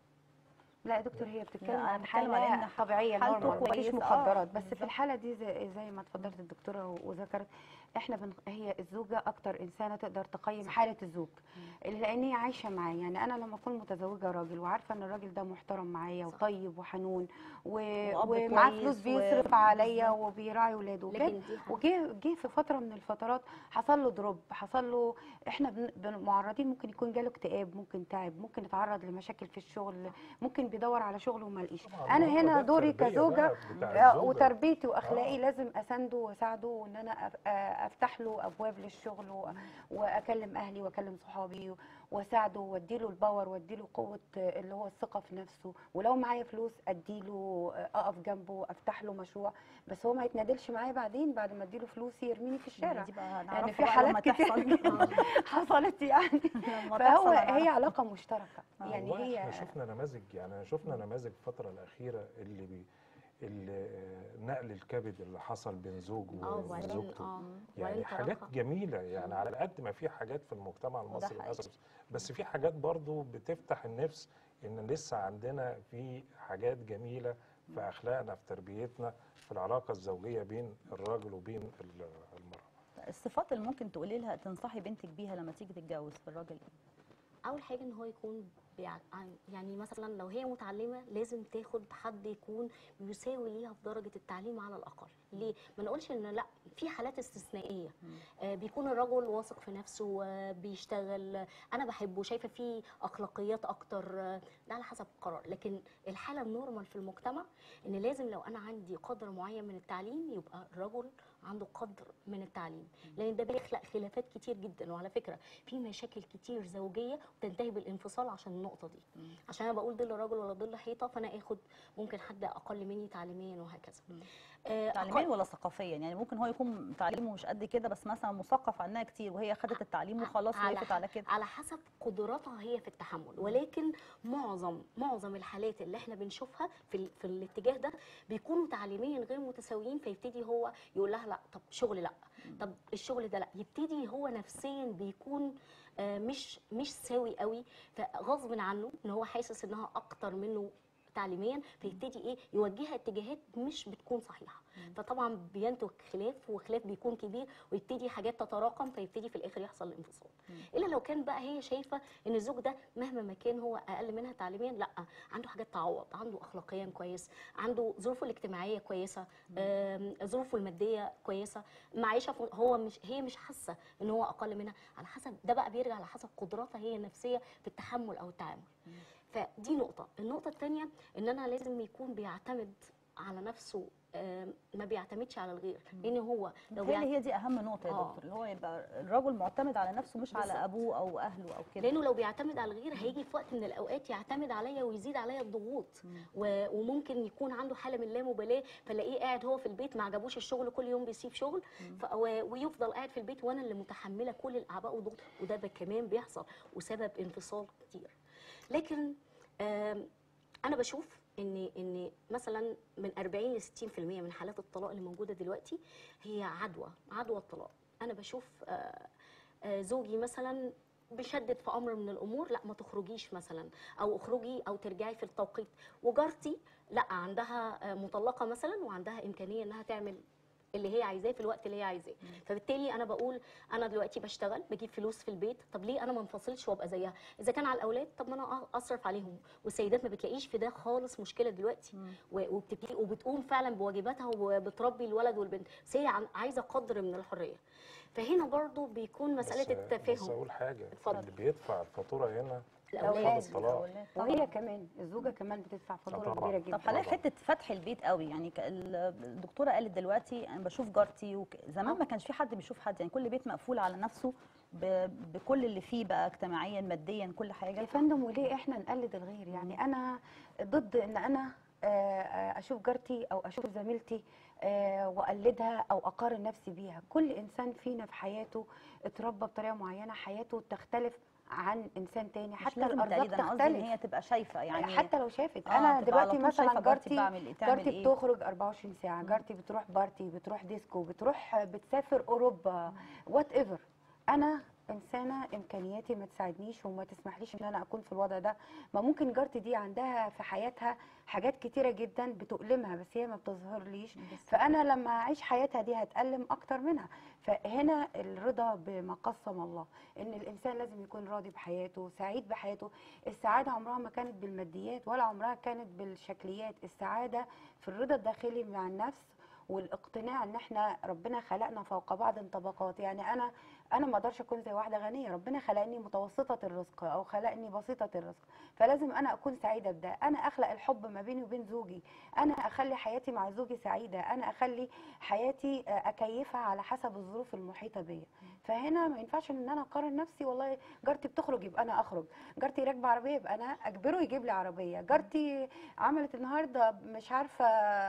لا يا دكتور هي بتتكلم لا، أنا عن بتكلم على حاله إن طبيعيه حالته نورمال مفيش كويسة، مخدرات آه، بس في بالظبط. الحاله دي زي, زي ما اتفضلت الدكتوره و- وذكرت احنا بن... هي الزوجه اكتر انسانه تقدر تقيم حاله الزوج لان هي عايشه معاه يعني انا لما اكون متزوجه راجل وعارفه ان الراجل ده محترم معايا صح. وطيب وحنون و... وأب ومعاه كويس فلوس و- بيصرف عليا بالظبط. وبيراعي ولاده وجه لكن دي حاجة. وجه جه في فتره من الفترات حصل له دروب حصل له احنا بن... بن- معرضين ممكن يكون جاله اكتئاب ممكن تعب ممكن يتعرض لمشاكل في الشغل ممكن بيدور على شغل وما لقيش طبعاً انا هو هنا ده دوري التربية كزوجه بقى بتاع آه، الزوجة. وتربيتي واخلاقي آه. لازم اسانده واساعده وان انا أف- آه، افتح له ابواب للشغل و- واكلم اهلي واكلم صحابي واساعده واديله الباور واديله قوه آه، اللي هو الثقه في نفسه ولو معايا فلوس اديله آه، اقف جنبه افتح له مشروع بس هو ما يتنادلش معايا بعدين بعد ما اديله فلوس يرميني في الشارع دي بقى يعني هنعرفها في بقى حالات لما كتير تحصل. حصلت يعني لما فهو تحصل هي هنعرفها. علاقه مشتركه يعني والله هي احنا شفنا نماذج يعني شفنا نماذج الفتره الاخيره اللي بي اللي آه، نقل الكبد اللي حصل بين زوج اه وبعدين وزوجته اه يعني وبعدين حاجات طلاقها. جميله يعني على قد ما في حاجات في المجتمع المصري حقيقي. للاسف بس في حاجات برضو بتفتح النفس ان لسه عندنا في حاجات جميله في اخلاقنا في تربيتنا في العلاقه الزوجيه بين الراجل وبين ال- المراه الصفات اللي ممكن تقولي لها تنصحي بنتك بيها لما تيجي تتجوز في الراجل ايه؟ اول حاجه ان هو يكون بيع... عن- يعني مثلا لو هي متعلمه لازم تاخد حد يكون بيساوي ليها في درجه التعليم على الاقل ليه ما نقولش ان لا في حالات استثنائيه آه بيكون الرجل واثق في نفسه آه بيشتغل آه انا بحبه شايفه فيه اخلاقيات اكتر آه ده على حسب القرار لكن الحاله النورمال في المجتمع ان لازم لو انا عندي قدر معين من التعليم يبقى الرجل عنده قدر من التعليم لان ده بيخلق خلافات كتير جدا وعلى فكره في مشاكل كتير زوجيه وتنتهي بالانفصال عشان النقطه دي عشان انا بقول ظل راجل ولا ظل حيطه فانا اخد ممكن حد اقل مني تعليميا وهكذا آه، تعليميا أقل- ولا ثقافيا يعني ممكن هو يكون تعليمه مش قد كده بس مثلا مثقف عنها كتير وهي خدت التعليم وخلاص على وقفت على كده على حسب قدراتها هي في التحمل ولكن معظم معظم الحالات اللي احنا بنشوفها في ال- في الاتجاه ده بيكونوا تعليميا غير متساويين فيبتدي هو يقول لها لا طب شغل لا طب الشغل ده لا يبتدي هو نفسيا بيكون آه، مش مش ساوي قوي فغصب عنه ان هو حاسس انها اكتر منه تعليميا فيبتدي ايه يوجهها اتجاهات مش بتكون صحيحه فطبعا بينتج خلاف وخلاف بيكون كبير ويبتدي حاجات تتراكم فيبتدي في الاخر يحصل الانفصال الا لو كان بقى هي شايفه ان الزوج ده مهما ما كان هو اقل منها تعليميا لا عنده حاجات تعوض عنده اخلاقيا كويس عنده ظروفه الاجتماعيه كويسه آم، ظروفه الماديه كويسه معيشه في- هو مش هي مش حاسه ان هو اقل منها على حسب ده بقى بيرجع على حسب قدراتها هي النفسيه في التحمل او التعامل فدي نقطة النقطة الثانية ان انا لازم يكون بيعتمد على نفسه آم، ما بيعتمدش على الغير لان هو لو بيتهيألي بيع... هي دي اهم نقطه يا آه. دكتور اللي هو يبقى الراجل معتمد على نفسه مش على بالظبط. ابوه او اهله او كده لانه لو بيعتمد على الغير هيجي في وقت من الاوقات يعتمد عليا ويزيد عليا الضغوط و... وممكن يكون عنده حاله من اللامبالاه فلاقيه قاعد هو في البيت ما عجبوش الشغل كل يوم بيسيب شغل ف... و... ويفضل قاعد في البيت وانا اللي متحمله كل الاعباء والضغوط وده ب- كمان بيحصل وسبب انفصال كتير لكن آم، انا بشوف ان ان مثلا من 40 ل 60% من حالات الطلاق اللي موجوده دلوقتي هي عدوى عدوى الطلاق انا بشوف آه، آه، زوجي مثلا بيشدد في امر من الامور لا ما تخرجيش مثلا او اخرجي او ترجعي في التوقيت وجارتي لا عندها آه، مطلقه مثلا وعندها امكانيه انها تعمل اللي هي عايزاه في الوقت اللي هي عايزاه فبالتالي انا بقول انا دلوقتي بشتغل بجيب فلوس في البيت طب ليه انا ما انفصلش وابقى زيها اذا كان على الاولاد طب ما انا اصرف عليهم والسيدات ما بتلاقيش في ده خالص مشكله دلوقتي و- وبتبتدي وبتقوم فعلا بواجباتها وبتربي الولد والبنت بس هي عن- عايزه قدر من الحريه فهنا برضو بيكون مساله بس- بس التفاهم اقول حاجه اتفضل. اللي بيدفع الفاتوره هنا الأولاد. أطفال الطلاق الأولاد. وهي كمان الزوجه كمان بتدفع فاتوره طبعاً. كبيره جدا طب حضرتك طبعاً. حته فتح البيت قوي يعني ك- ال- الدكتوره قالت دلوقتي انا بشوف جارتي وك... زمان ما كانش في حد بيشوف حد يعني كل بيت مقفول على نفسه ب... بكل اللي فيه بقى اجتماعيا ماديا كل حاجه يا فندم وليه احنا نقلد الغير يعني انا ضد ان انا آه، آه، اشوف جارتي او اشوف زميلتي آه، واقلدها او اقارن نفسي بيها كل انسان فينا في حياته اتربى بطريقه معينه حياته تختلف عن انسان تاني مش حتى لازم الارزاق تقليد انا قصدي ان تختلف هي تبقى شايفه يعني حتى لو شافت آه، انا تبقى على دلوقتي طول شايفة مثلا جارتي جارتي بعمل إيه، تعمل جارتي إيه. بتخرج 24 ساعه جارتي بتروح بارتي بتروح ديسكو بتروح بتسافر اوروبا وات ايفر انا انسانه امكانياتي ما تساعدنيش وما تسمحليش ان انا اكون في الوضع ده ما ممكن جارتي دي عندها في حياتها حاجات كتيره جدا بتؤلمها بس هي ما بتظهرليش فانا لما اعيش حياتها دي هتألم اكتر منها فهنا الرضا بما قسم الله ان الانسان لازم يكون راضي بحياته سعيد بحياته السعاده عمرها ما كانت بالماديات ولا عمرها كانت بالشكليات السعاده في الرضا الداخلي مع النفس والاقتناع ان احنا ربنا خلقنا فوق بعض طبقات يعني انا انا ما اقدرش اكون زي واحده غنيه ربنا خلقني متوسطه الرزق او خلقني بسيطه الرزق فلازم انا اكون سعيده بده انا اخلق الحب ما بيني وبين زوجي انا اخلي حياتي مع زوجي سعيده انا اخلي حياتي آه، اكيفها على حسب الظروف المحيطه بيا فهنا ما ينفعش ان انا اقارن نفسي والله جارتي بتخرج يبقى انا اخرج جارتي راكبه عربيه يبقى انا اجبره يجيب لي عربيه جارتي عملت النهارده مش عارفه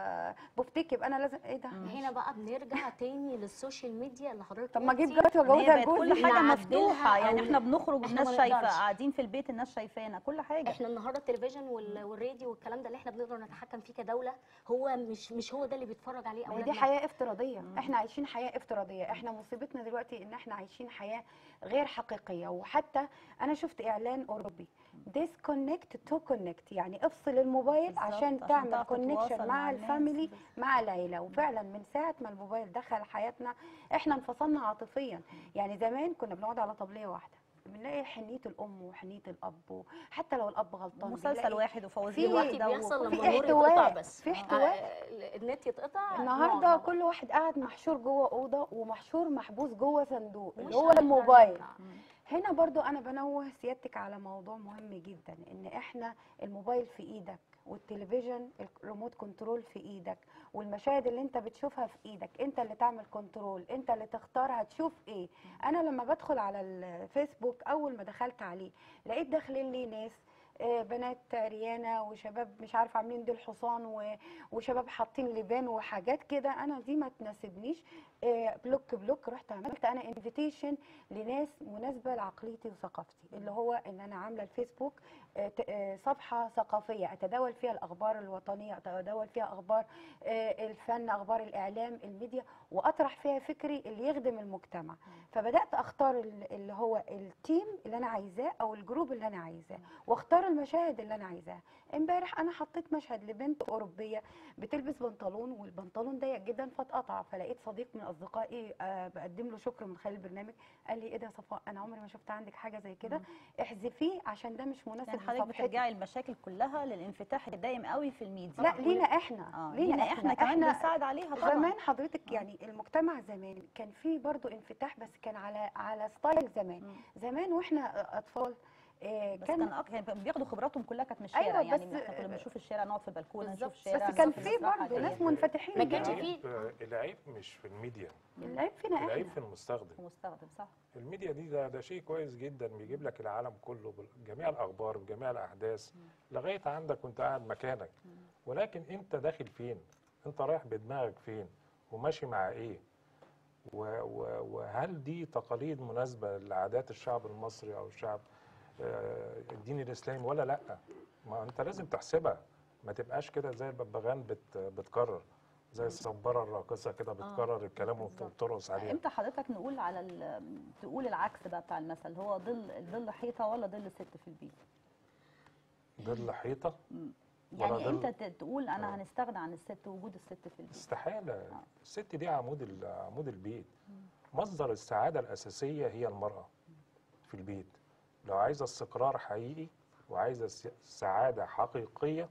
بوفتيك يبقى انا لازم ايه ده هنا بقى بنرجع تاني للسوشيال ميديا اللي حضرتك طب ما اجيب قلتي. جارتي إن هي واجوزها بقت كل لجوزي حاجه نعدلها مفتوحه يعني أو احنا بنخرج إحنا الناس ما شايفه نقدرش. قاعدين في البيت الناس شايفانا كل حاجه احنا النهارده التلفزيون وال- والراديو والكلام ده اللي احنا بنقدر نتحكم فيه كدوله هو مش مش هو ده اللي بيتفرج عليه ما هي دي اولادنا حياه افتراضيه احنا عايشين حياه افتراضيه احنا مصيبتنا دلوقتي ان احنا عايشين حياه غير حقيقيه وحتى انا شفت اعلان اوروبي disconnect to connect يعني افصل الموبايل بالظبط، عشان عشان تعمل تعرف كونكشن تتواصل مع مع الناس. الفاميلي مع العيله وفعلا من ساعه ما الموبايل دخل حياتنا احنا انفصلنا عاطفيا يعني زمان كنا بنقعد على طبليه واحده بنلاقي حنيه الام وحنيه الاب وحتى لو الاب غلطان مسلسل بنلاقي واحد وفوازير في- دلوقتي واحده بيحصل وكل- لما في النور يتقطع احتواء، بس في آه، احتواء. آه، النت يتقطع النهارده نقعد مع كل واحد قاعد محشور جوه اوضه ومحشور محبوس جوه صندوق بعض. اللي مش هو هنقدر الموبايل نطلع. هنا برضو انا بنوه سيادتك على موضوع مهم جدا ان احنا الموبايل في ايدك والتلفزيون الريموت كنترول في ايدك والمشاهد اللي انت بتشوفها في ايدك انت اللي تعمل كنترول انت اللي تختار هتشوف ايه انا لما بدخل على الفيسبوك اول ما دخلت عليه لقيت داخلين لي ناس آه، بنات عريانه وشباب مش عارفه عاملين ديل حصان و- وشباب حاطين لبان وحاجات كده انا دي ما تناسبنيش آه، بلوك بلوك رحت عملت انا انفيتيشن لناس مناسبه لعقليتي وثقافتي اللي هو ان انا عامله الفيسبوك آه، ت- آه، صفحه ثقافيه اتداول فيها الاخبار الوطنيه اتداول فيها اخبار آه، الفن اخبار الاعلام الميديا واطرح فيها فكري اللي يخدم المجتمع فبدات اختار ال- اللي هو التيم اللي انا عايزاه او الجروب اللي انا عايزاه واختار المشاهد اللي انا عايزاها امبارح انا حطيت مشهد لبنت اوروبيه بتلبس بنطلون والبنطلون ضيق جدا فاتقطع فلقيت صديق من اصدقائي آه بقدم له شكر من خلال البرنامج قال لي ايه ده يا صفاء انا عمري ما شفت عندك حاجه زي كده احذفيه عشان ده مش مناسب يعني حضرتك لصفحتي بترجعي المشاكل كلها للانفتاح الدائم قوي في الميديا لا لينا احنا اه لينا احنا كمان احنا بنساعد عليها طبعا زمان حضرتك يعني المجتمع زمان كان فيه برضو انفتاح بس كان على على ستايل زمان مم. زمان واحنا اطفال آه، بس كان كان أك... يعني بياخدوا خبراتهم كلها كانت من الشارع أيوة، يعني بس- احنا كنا بنشوف الشارع نقعد في البلكونه نشوف بالظبط. الشارع بس كان نقف في المسرح برضه كده. ناس منفتحين ما كانش جدا. فيه. العيب العيب مش في الميديا العيب فينا العيب احنا في المستخدم ومستخدم صح الميديا دي ده, ده شيء كويس جدا بيجيب لك العالم كله بجميع الاخبار بجميع الاحداث لغايه عندك وانت قاعد مكانك ولكن انت داخل فين انت رايح بدماغك فين وماشي مع ايه و و وهل دي تقاليد مناسبه لعادات الشعب المصري او الشعب آه، الديني الاسلامي ولا لا ما انت لازم تحسبها ما تبقاش كده زي الببغان بت بتكرر زي الصباره الراقصه كده بتكرر الكلام بالظبط. وبترقص عليه امتى حضرتك نقول على ال... تقول العكس بقى بتاع المثل هو ظل ظل حيطه ولا ظل ست في البيت ظل حيطه ولا يعني ظل امتى ت- تقول انا آه. هنستغنى عن الست وجود الست في البيت استحالة الست دي عمود ال- عمود البيت مصدر السعادة الأساسية هي المرأة في البيت لو عايزة استقرار حقيقي وعايزة س- سعادة حقيقية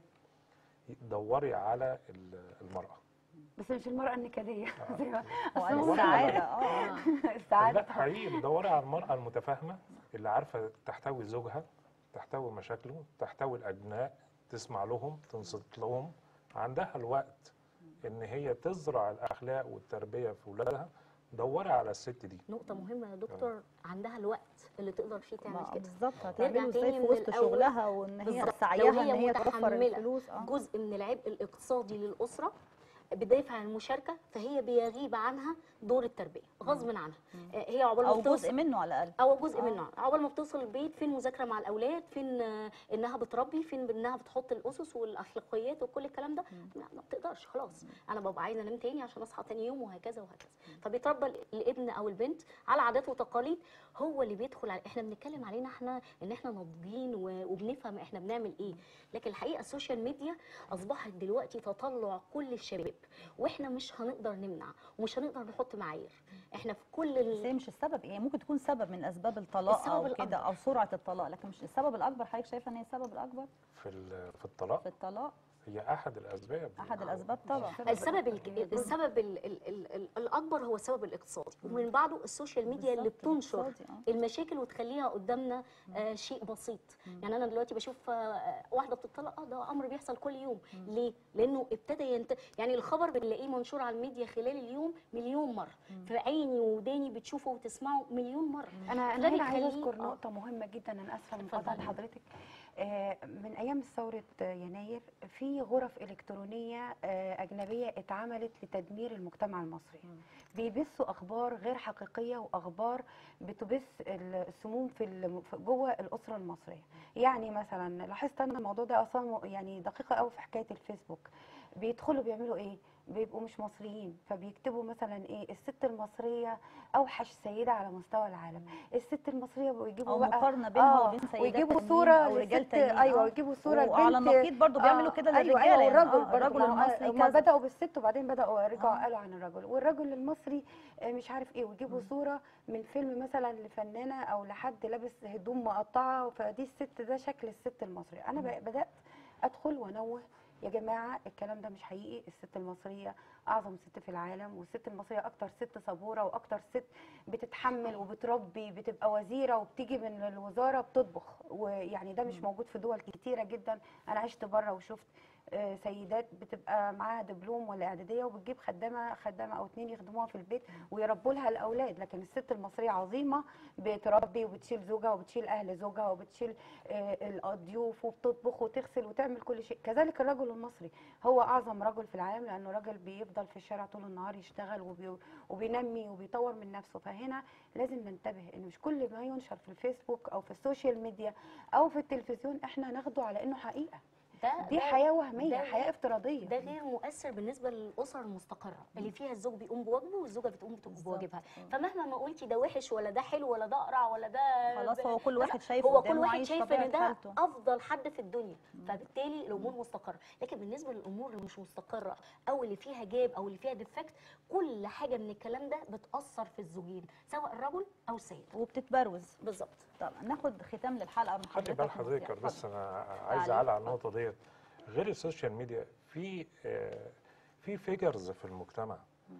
دوري على ال- المرأة بس مش المرأة النكدية زي ما- وعلى أصل هو- السعاده اه السعادة لا حقيقي دوري على المرأة المتفاهمة اللي عارفة تحتوي زوجها تحتوي مشاكله تحتوي الأبناء تسمع لهم تنصت لهم عندها الوقت إن هي تزرع الأخلاق والتربية في ولادها دوري على الست دي نقطه مهمه يا دكتور عندها الوقت اللي تقدر فيه تعمل ما- كده بالظبط نرجع هتعمله ازاي تاني في من وسط الأول. شغلها وان هي بالظبط. سعيها لو ان هي هي توفر متحملة الفلوس اه جزء من العبء الاقتصادي للاسره بدافع المشاركه فهي بيغيب عنها دور التربيه غصب عنها آه، هي عقبال ما او بتوصل جزء منه على الاقل او جزء آه. منه عقبال ما بتوصل البيت فين مذاكره مع الاولاد فين آه، انها بتربي فين انها بتحط الاسس والاخلاقيات وكل الكلام ده لا ما بتقدرش خلاص انا ببقى عايزه انام تاني عشان اصحى تاني يوم وهكذا وهكذا فبيتربى ال- الابن او البنت على عادات وتقاليد هو اللي بيدخل على احنا بنتكلم علينا احنا ان احنا ناضجين و- وبنفهم احنا بنعمل ايه لكن الحقيقه السوشيال ميديا اصبحت دلوقتي تطلع كل الشباب واحنا مش هنقدر نمنع ومش هنقدر نحط معايير احنا في كل ال... بس هي مش السبب يعني ممكن تكون سبب من اسباب الطلاق السبب او كده الأكبر. او سرعه الطلاق لكن مش السبب الاكبر حضرتك شايفه ان هي السبب الاكبر في ال- في الطلاق في الطلاق هي أحد الأسباب احد الاسباب طبعا السبب ال- السبب ال ال ال ال الاكبر هو السبب الاقتصادي ومن بعده السوشيال ميديا اللي بالظبط، بتنشر الاقتصادي، آه. المشاكل وتخليها قدامنا آه شيء بسيط يعني انا دلوقتي بشوف آه واحده بتطلق اه ده امر بيحصل كل يوم ليه لانه ابتدى ينت... يعني الخبر بنلاقيه منشور على الميديا خلال اليوم مليون مره في عيني وداني بتشوفه وتسمعه مليون مره انا ده انا هنا عايزه بيخليه- اذكر آه. نقطه مهمه جدا انا اسفه لمقاطعه اتفضلي. حضرتك آه، من ايام ثوره يناير في غرف الكترونيه آه، اجنبيه اتعملت لتدمير المجتمع المصري بيبثوا اخبار غير حقيقيه واخبار بتبث السموم في الم- في جوه الاسره المصريه يعني مثلا لاحظت ان الموضوع ده اصلا م- يعني دقيقه قوي في حكايه الفيسبوك بيدخلوا بيعملوا ايه بيبقوا مش مصريين فبيكتبوا مثلا ايه الست المصريه اوحش سيده على مستوى العالم الست المصريه ويجيبوا او بقى مقارنه بينها آه، وبين سيدات ويجيبوا تانيين صوره او رجال لست- تانيين ايوه آه. ويجيبوا صوره وعلى البنت النقيض برضو بيعملوا كده أيوة للرجاله ايوه يعني والرجل آه، برضو الرجل ما هو- المصري هما كذا بداوا بالست وبعدين بداوا رجعوا آه. قالوا عن الرجل والرجل المصري آه، مش عارف ايه ويجيبوا صوره من فيلم مثلا لفنانه او لحد لابس هدوم مقطعه فدي الست ده شكل الست المصري انا ب- بدات ادخل وانوه يا جماعه الكلام ده مش حقيقي الست المصريه اعظم ست في العالم والست المصريه اكتر ست صبوره واكتر ست بتتحمل وبتربي بتبقى وزيره وبتيجي من الوزاره بتطبخ ويعني ده مش موجود في دول كتيره جدا انا عشت بره وشفت آه، سيدات بتبقى معاها دبلوم ولا اعداديه وبتجيب خدامه خدامه او اتنين يخدموها في البيت ويربوا لها الاولاد لكن الست المصريه عظيمه بتربي وبتشيل زوجها وبتشيل اهل زوجها وبتشيل آه، الضيوف وبتطبخ وتغسل وتعمل كل شيء كذلك الرجل المصري هو اعظم رجل في العالم لانه راجل بيفضل في الشارع طول النهار يشتغل وبي وبينمي وبيطور من نفسه فهنا لازم ننتبه ان مش كل ما ينشر في الفيسبوك او في السوشيال ميديا او في التلفزيون احنا ناخده على انه حقيقه ده دي ده- حياه وهميه ده حياه افتراضيه ده غير مؤثر بالنسبه للاسر المستقره اللي فيها الزوج بيقوم بواجبه والزوجه بتقوم بت- بالظبط. بواجبها فمهما ما قلتي ده وحش ولا ده حلو ولا ده اقرع ولا ده خلاص ب- هو كل لا، واحد شايف هو كل قدامه واحد عايش شايف طبيعة ان ده حالته. افضل حد في الدنيا فبالتالي الامور مستقره لكن بالنسبه للامور اللي مش مستقره او اللي فيها جاب او اللي فيها ديفكت كل حاجه من الكلام ده بتاثر في الزوجين سواء الرجل او السيده وبتتبروز بالظبط طب ناخد ختام للحلقه من خلي حضرتك بال حضرتك اتفضل. بس انا عايز تعليق. اعلق على النقطه ديت غير السوشيال ميديا في آه، في فيجرز في المجتمع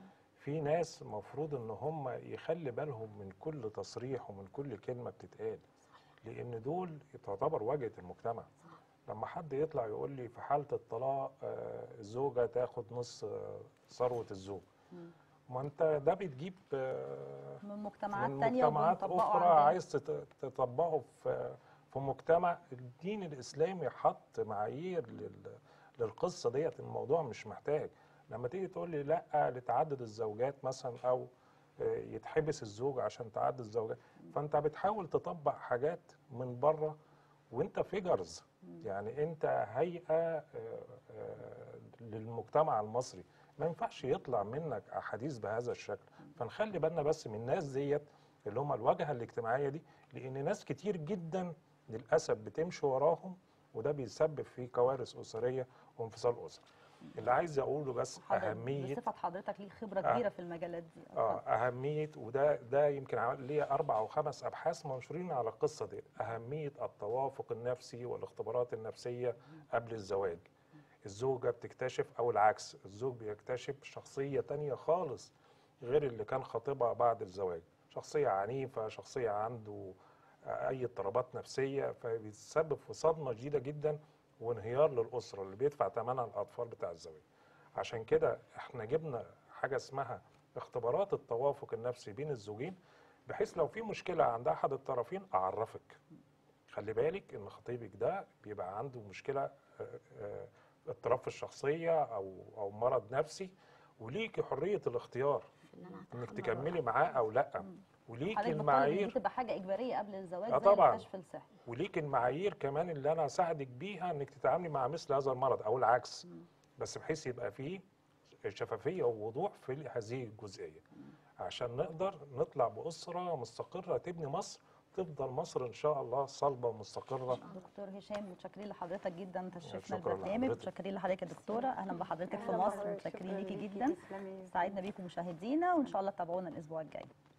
في ناس مفروض ان هم يخلي بالهم من كل تصريح ومن كل كلمه بتتقال لان دول تعتبر واجهه المجتمع لما حد يطلع يقول لي في حاله الطلاق آه، الزوجه تاخد نص آه، ثروه الزوج ما انت ده بتجيب آه، من مجتمعات من تانية مجتمعات وبنطبقه اخرى عندنا. عايز تت- تطبقه في في مجتمع الدين الاسلامي حط معايير لل- للقصه ديت الموضوع مش محتاج لما تيجي تقول لي لا لتعدد الزوجات مثلا او آه، يتحبس الزوج عشان تعدد الزوجات فانت بتحاول تطبق حاجات من بره وانت فيجرز يعني انت هيئه آه، آه، للمجتمع المصري ما ينفعش يطلع منك احاديث بهذا الشكل فنخلي بالنا بس من الناس ديت اللي هم الواجهه الاجتماعيه دي لان ناس كتير جدا للاسف بتمشي وراهم وده بيسبب في كوارث اسريه وانفصال اسري اللي عايز اقوله بس حضرتك اهميه بصفه حضرتك ليك خبره آه. كبيره في المجالات دي اه اهميه وده ده يمكن عمل- ليا اربع او خمس ابحاث منشورين على القصه دي اهميه التوافق النفسي والاختبارات النفسيه قبل الزواج الزوجه بتكتشف او العكس الزوج بيكتشف شخصيه تانية خالص غير اللي كان خاطبها بعد الزواج شخصيه عنيفه شخصيه عنده اي اضطرابات نفسيه فبيتسبب في صدمه شديده جدا وانهيار للاسره اللي بيدفع ثمنها الاطفال بتاع الزواج عشان كده احنا جبنا حاجه اسمها اختبارات التوافق النفسي بين الزوجين بحيث لو في مشكله عند احد الطرفين اعرفك خلي بالك ان خطيبك ده بيبقى عنده مشكله آه، آه، اضطراب في الشخصيه او او مرض نفسي وليكي حريه الاختيار إن أنا انك أتحمل تكملي معاه او لا وليكي حضرتك بتطالب ان دي المعايير تبقى حاجه اجباريه قبل الزواج آه زي طبعاً. الكشف الصحي وليك المعايير كمان اللي انا اساعدك بيها انك تتعاملي مع مثل هذا المرض او العكس بس بحيث يبقى فيه شفافيه ووضوح في هذه الجزئيه عشان نقدر نطلع باسره مستقره تبني مصر تفضل مصر ان شاء الله صلبه ومستقره دكتور هشام متشكرين لحضرتك جدا تشرفنا شكراً البرنامج لحضرتك. متشكرين لحضرتك يا دكتوره اهلا بحضرتك في أهلاً مصر بحضرتك، متشكرين شكراً ليكي ليكي، جدا تسلمي. سعدنا بيكم مشاهدينا وان شاء الله تابعونا الاسبوع الجاي